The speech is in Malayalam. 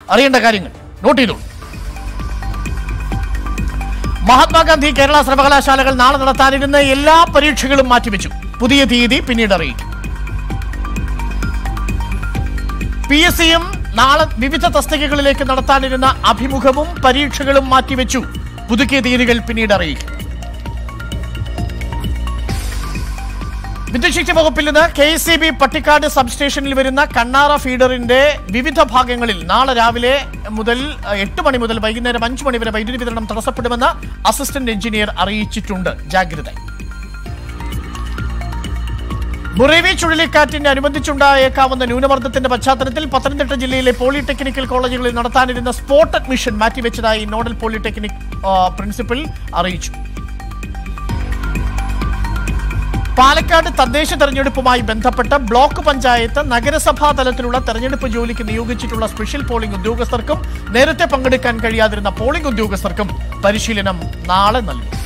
അറിയേണ്ട കാര്യങ്ങൾ നോട്ട് ചെയ്തോളൂ മഹാത്മാഗാന്ധി കേരള സർവകലാശാലകൾ നാളെ നടത്താനിരുന്ന എല്ലാ പരീക്ഷകളും മാറ്റിവെച്ചു പുതിയ തീയതി പിന്നീട് അറിയിക്കും പി എസ് സിയും നാളെ വിവിധ തസ്തികകളിലേക്ക് നടത്താനിരുന്ന അഭിമുഖവും പരീക്ഷകളും മാറ്റിവെച്ചു പുതുക്കിയ തീയതികൾ പിന്നീട് അറിയിക്കും വിദ്യുശക്തി വകുപ്പിൽ നിന്ന് K S C B Pattikkad സബ്സ്റ്റേഷനിൽ വരുന്ന കണ്ണാറ ഫീഡറിന്റെ വിവിധ ഭാഗങ്ങളിൽ നാളെ രാവിലെ മുതൽ അഹ്, എട്ട് മണി മുതൽ വൈകുന്നേരം അഞ്ച് മണി വരെ വൈദ്യുതി വിതരണം തടസ്സപ്പെടുമെന്ന് അസിസ്റ്റന്റ് എഞ്ചിനീയർ അറിയിച്ചിട്ടുണ്ട് ജാഗ്രത ബുറേവി ചുഴലിക്കാറ്റിന് അനുബന്ധിച്ചുണ്ടായേക്കാവുന്ന ന്യൂനമർദ്ദത്തിന്റെ പശ്ചാത്തലത്തിൽ പത്തനംതിട്ട ജില്ലയിലെ പോളിടെക്നിക്കൽ കോളേജുകളിൽ നടത്താനിരുന്ന സ്പോട്ട് അഡ്മിഷൻ മാറ്റിവെച്ചതായി നോഡൽ പോളിടെക്നിക് ആ, പ്രിൻസിപ്പൽ അറിയിച്ചു പാലക്കാട് തദ്ദേശ തെരഞ്ഞെടുപ്പുമായി ബന്ധപ്പെട്ട് ബ്ലോക്ക് പഞ്ചായത്ത് നഗരസഭാ തലത്തിലുള്ള തെരഞ്ഞെടുപ്പ് ജോലിക്ക് നിയോഗിച്ചിട്ടുള്ള സ്പെഷ്യൽ പോളിംഗ് ഉദ്യോഗസ്ഥർക്കും നേരത്തെ പങ്കെടുക്കാൻ കഴിയാതിരുന്ന പോളിംഗ് ഉദ്യോഗസ്ഥർക്കും പരിശീലനം നാളെ നൽകും